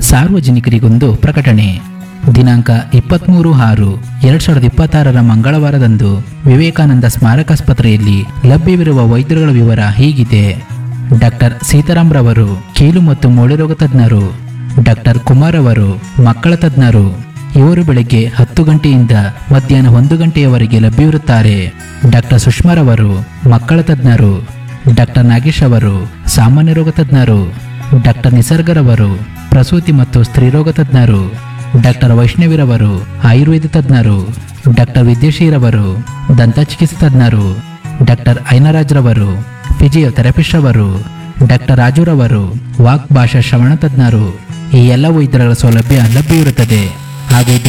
ಸಾರ್ವಜನಿಕರಿಗೊಂದು ಪ್ರಕಟಣೆ ದಿನಾಂಕ ಇಪ್ಪತ್ತ್ಮೂರು ಆರು ಎರಡ್ ಸಾವಿರದ ಇಪ್ಪತ್ತಾರರ ಮಂಗಳವಾರದಂದು ವಿವೇಕಾನಂದ ಸ್ಮಾರಕಾಸ್ಪತ್ರೆಯಲ್ಲಿ ಲಭ್ಯವಿರುವ ವೈದ್ಯರುಗಳ ವಿವರ ಹೀಗಿದೆ ಡಾಕ್ಟರ್ ಸೀತಾರಾಮ್ ರವರು ಕೀಲು ಮತ್ತು ಮೂಳೆರೋಗ ತಜ್ಞರು ಡಾಕ್ಟರ್ ಕುಮಾರ್ ಅವರು ಮಕ್ಕಳ ತಜ್ಞರು ಇವರು ಬೆಳಗ್ಗೆ ಹತ್ತು ಗಂಟೆಯಿಂದ ಮಧ್ಯಾಹ್ನ ಒಂದು ಗಂಟೆಯವರೆಗೆ ಲಭ್ಯವಿರುತ್ತಾರೆ ಡಾಕ್ಟರ್ ಸುಷ್ಮಾರವರು ಮಕ್ಕಳ ತಜ್ಞರು ಡಾಕ್ಟರ್ ನಾಗೇಶ್ ಅವರು ಸಾಮಾನ್ಯ ರೋಗ ತಜ್ಞರು ಡಾಕ್ಟರ್ ನಿಸರ್ಗರವರು ಪ್ರಸೂತಿ ಮತ್ತು ಸ್ತ್ರೀರೋಗ ತಜ್ಞರು ಡಾಕ್ಟರ್ ವೈಷ್ಣವಿರವರು ಆಯುರ್ವೇದ ತಜ್ಞರು ಡಾಕ್ಟರ್ ವಿದ್ಯಾಶ್ರೀರವರು ದಂತ ಚಿಕಿತ್ಸೆ ತಜ್ಞರು ಡಾಕ್ಟರ್ ಐನರಾಜ್ರವರು ಫಿಸಿಯೋಥೆರಪಿಸ್ಟ್ ಅವರು ಡಾಕ್ಟರ್ ರಾಜುರವರು ವಾಕ್ ಭಾಷಾ ಶ್ರವಣ ತಜ್ಞರು ಈ ಎಲ್ಲ ವೈದ್ಯರ ಸೌಲಭ್ಯ ಲಭ್ಯವಿರುತ್ತದೆ ಹಾಗೂ